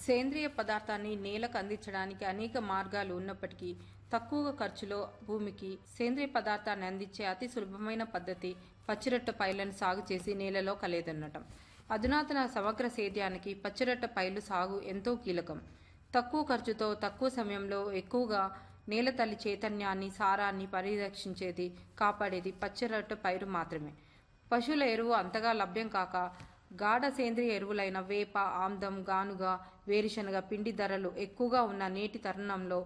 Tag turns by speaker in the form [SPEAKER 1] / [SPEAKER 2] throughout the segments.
[SPEAKER 1] సేంద్రియ పదార్థాన్ని నేలకు అందించడానికి అనేక మార్గాలు ఉన్నప్పటికీ తక్కువ ఖర్చులో భూమికి సేంద్రియ పదార్థాన్ని అందించే అతి సులభమైన పద్ధతి పచ్చిరొట్ట పైర్లను సాగు చేసి నేలలో కలియదున్నటం అధునాతన సమగ్ర సేద్యానికి పచ్చిరొట్ట పైర్లు సాగు ఎంతో కీలకం తక్కువ ఖర్చుతో తక్కువ సమయంలో ఎక్కువగా నేల తల్లి చైతన్యాన్ని సారాన్ని పరిరక్షించేది కాపాడేది పచ్చిరొట్ట పైరు మాత్రమే పశువుల ఎరువు అంతగా లభ్యం కాక గాఢ సేంద్రియ ఎరువులైన వేప ఆమ్దం గానుగ వేరుశనగ పిండి ధరలు ఎక్కువగా ఉన్న నేటి తరుణంలో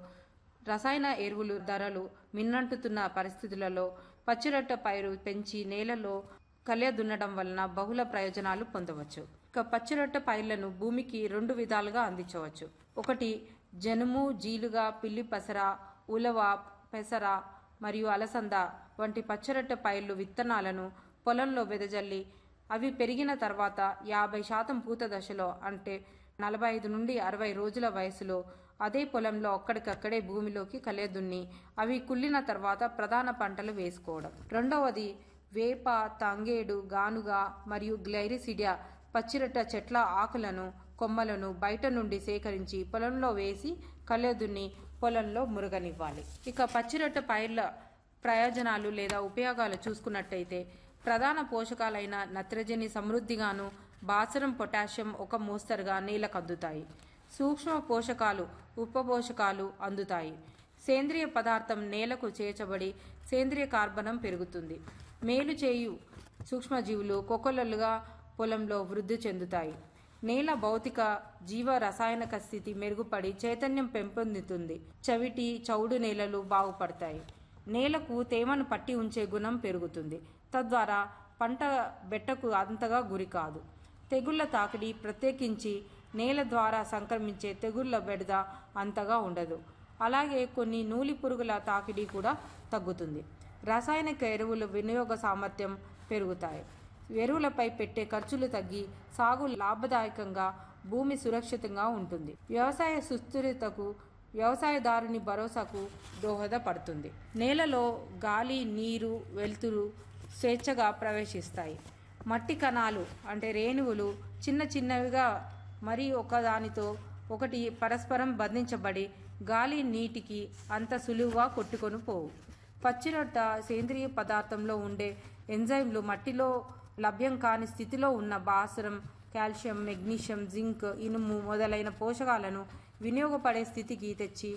[SPEAKER 1] రసాయన ఎరువులు ధరలు మిన్నంటుతున్న పరిస్థితులలో పచ్చిరొట్ట పైరు పెంచి నేలలో కలియ దున్నడం వలన బహుళ ప్రయోజనాలు పొందవచ్చు ఇక పచ్చిరొట్ట పైర్లను భూమికి రెండు విధాలుగా అందించవచ్చు ఒకటి జనుము జీలుగా పిల్లి పసర ఉలవ పెసర మరియు అలసంద వంటి పచ్చిరొట్ట పైర్లు విత్తనాలను పొలంలో వెదజల్లి అవి పెరిగిన తర్వాత యాభై శాతం పూత దశలో అంటే నలభై ఐదు నుండి అరవై రోజుల వయసులో అదే పొలంలో అక్కడికక్కడే భూమిలోకి కలియదున్ని అవి కుళ్ళిన తర్వాత ప్రధాన పంటలు వేసుకోవడం రెండవది వేప తంగేడు గానుగ మరియు గ్లైరిసిడియా పచ్చిరొట్ట చెట్ల ఆకులను కొమ్మలను బయట నుండి సేకరించి పొలంలో వేసి కలెదున్ని పొలంలో మురగనివ్వాలి ఇక పచ్చిరొట్ట పైర్ల ప్రయోజనాలు లేదా ఉపయోగాలు చూసుకున్నట్టయితే ప్రధాన పోషకాలైన నత్రజని సమృద్ధిగాను బాసరం పొటాషియం ఒక మోస్తరుగా నేలకు అందుతాయి సూక్ష్మ పోషకాలు ఉప పోషకాలు అందుతాయి సేంద్రియ పదార్థం నేలకు చేర్చబడి సేంద్రియ కార్బనం పెరుగుతుంది మేలు చేయు సూక్ష్మజీవులు కొకొల్లలుగా పొలంలో వృద్ధి చెందుతాయి నేల భౌతిక జీవ రసాయనిక స్థితి మెరుగుపడి చైతన్యం పెంపొందుతుంది చవిటి చౌడు నేలలు బాగుపడతాయి నేలకు తేమను పట్టి ఉంచే గుణం పెరుగుతుంది తద్వారా పంట బెట్టకు అంతగా గురి కాదు తెగుళ్ల తాకిడి ప్రత్యేకించి నేల ద్వారా సంక్రమించే తెగుళ్ల బెడద అంతగా ఉండదు అలాగే కొన్ని నూలి పురుగుల తాకిడి కూడా తగ్గుతుంది రాసాయనిక ఎరువుల వినియోగ సామర్థ్యం పెరుగుతాయి ఎరువులపై పెట్టే ఖర్చులు తగ్గి సాగు లాభదాయకంగా భూమి సురక్షితంగా ఉంటుంది వ్యవసాయ సుస్థిరతకు వ్యవసాయదారుని భరోసాకు దోహదపడుతుంది నేలలో గాలి నీరు వెలుతురు స్వేచ్ఛగా ప్రవేశిస్తాయి మట్టి కణాలు అంటే రేణువులు చిన్న చిన్నవిగా మరి ఒకదానితో ఒకటి పరస్పరం బంధించబడి గాలి నీటికి అంత సులువుగా కొట్టుకొని పోవు పచ్చిరొట్ట సేంద్రియ పదార్థంలో ఉండే ఎంజైమ్లు మట్టిలో లభ్యం కాని స్థితిలో ఉన్న బాసరం కాల్షియం మెగ్నీషియం జింక్ ఇనుము మొదలైన పోషకాలను వినియోగపడే స్థితికి తెచ్చి